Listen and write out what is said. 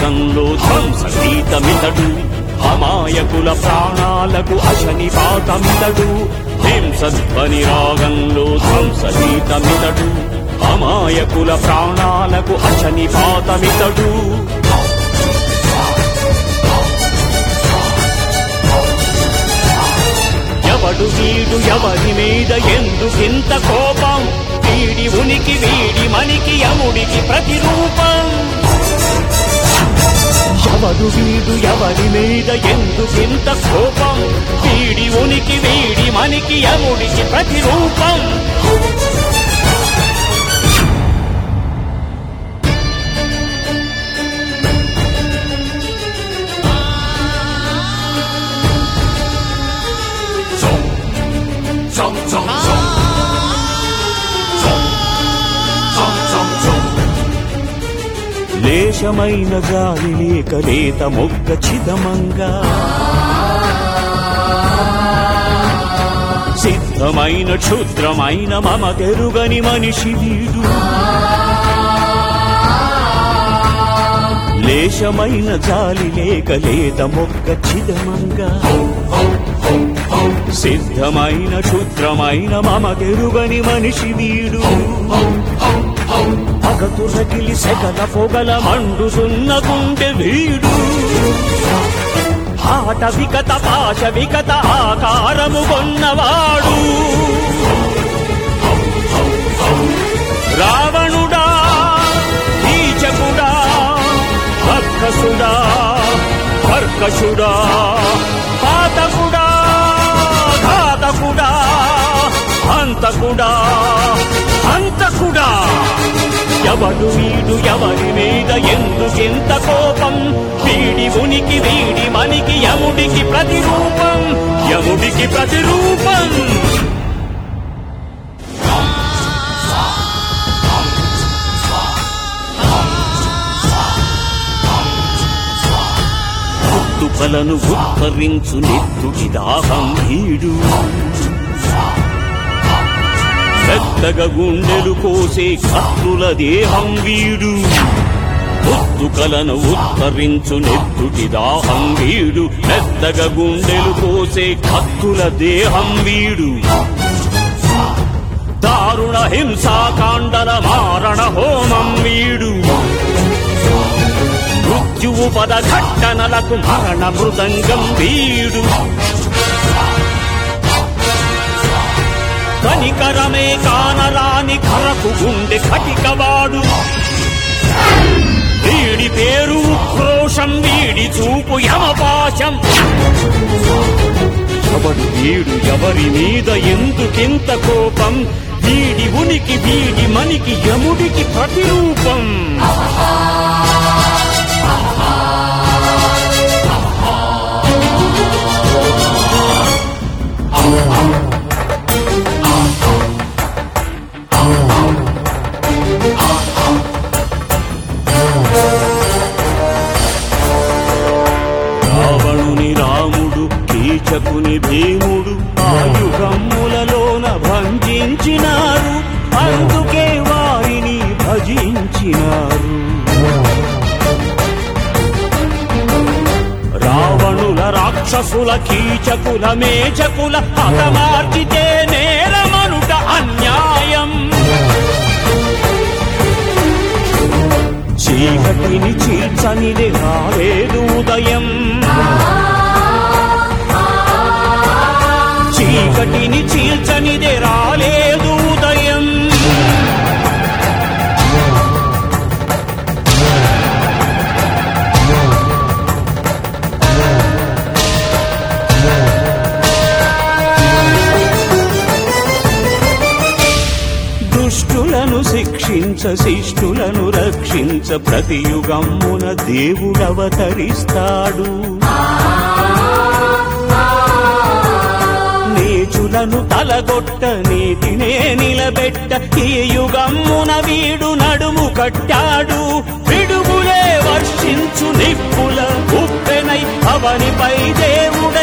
రాగంలో ధ్వంస గీతమితడు అమాయకుల ప్రాణాలకు అశని పాతమితడు హింసధ్వని రాగంలో ధ్వంస గీతమితడు అమాయకుల ప్రాణాలకు అశని పాతమితడు ఎవడు వీడు ఎవరి మీద ఎందుకింత కోపం వీడి ఉనికి వీడి మనికి యముడికి ప్రతిరూపం ఎవడు వీడు ఎవరి మీద ఎందుకింత కోపం వీడి ఉనికి వీడి మనికి యముడికి ప్రతిరూపం లేశమైన గాలి లేక లేత మొగ్గ చిదమంగా సిద్ధమైన క్షుద్రమైన మమ తెరుగని మనిషి వీడు లేశమైన జాలి లేక లేత మొగ్గ చిదమంగా సిద్ధమైన క్షుద్రమైన మమ తెరుగని మనిషి వీడు పగతు రగిలి సెగల పొగల మండుతున్న గుండె వీడు ఆట వికత పాశ వికత ఆకారము కొన్నవాడు రావణుడా కీచకుడా కర్కసుడా కర్కశుడా పాతకుడా ఘాతకుడా హంతకుడా హంతకుడా ఎవడు వీడు ఎవరి మీద ఎందుకెంత కోపం వీడి ఉనికి వీడి మనికి యముడికి ప్రతిరూపం యముడికి ప్రతిరూపం తుకలను ఉత్తరించు నెత్తుడి దాహం వీడు పెద్దగా గుండెలు కోసే కత్తుల దేహం వీడు ఉత్తుకలను ఉత్తరించు నెత్తుటి దాహం వీడు పెద్దగా గుండెలు కోసే కత్తుల దేహం వీడు దారుణ హింసాకాండల మారణ హోమం వీడు మృత్యువు పద ఘట్టనలకు మరణ మృదంగం వీడు కనికరమే కానరాని కరకు గుండె కటికవాడు వీడి పేరు ఉక్రోషం వీడి చూపు యమపాశం ఎవడు వీడు ఎవరి మీద ఎందుకింత కోపం వీడి ఉనికి వీడి మనికి యముడికి ప్రతిరూపం రావణుని రాముడు కీచకుని భీముడు ఆయుగమ్ములలోన భంజించినారు అందుకే వారిని భజించినారు రావణుల రాక్షసుల కీచకుల మేచకుల హతమార్చితే నేరమనుట అన్యాయం చీకటిని చీల్చనిది రాలేదు ఉదయం చీకటిని చీల్చనిదే రాలేదు ఉదయం దుష్టులను శిక్షించ శిష్టులను రక్షించ ప్రతి యుగమ్మున దేవుడవతరిస్తాడు నీచులను తలగొట్ట నీతినే నిలబెట్ట ఈ యుగమ్మున వీడు నడుము కట్టాడు పిడుగులే వర్షించు నిప్పుల ఉప్పెనై అవనిపై దేవుడు